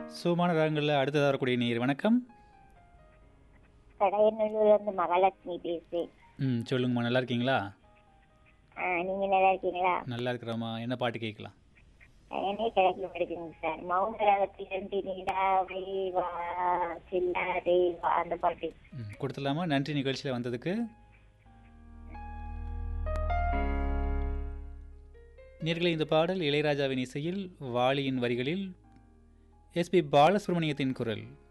சுகமான ராகங்களில் அடுத்ததாக வரக்கூடிய நீர் வணக்கம் கடையநல்லூர்ல இருந்து மகாலட்சுமி பேசுறேன் ம் சொல்லுங்கம்மா நல்லா இருக்கீங்களா ஆ, நீங்க நல்லா இருக்கீங்களா நல்லா இருக்கிறோம்மா என்ன பாட்டு கேட்கலாம் என்னே கிடைக்க மாட்டேங்குங்க சார் மௌனராகத்தில் இருந்து நீடாவே வா சில்லாதே வா அந்த பாட்டு ம் கொடுத்துடலாமா நன்றி நிகழ்ச்சியில் வந்ததுக்கு நேர்களே இந்த பாடல் இளையராஜாவின் இசையில் வாலியின் வரிகளில் எஸ்பி பாலசுப்ரமணியத்தின் குரல்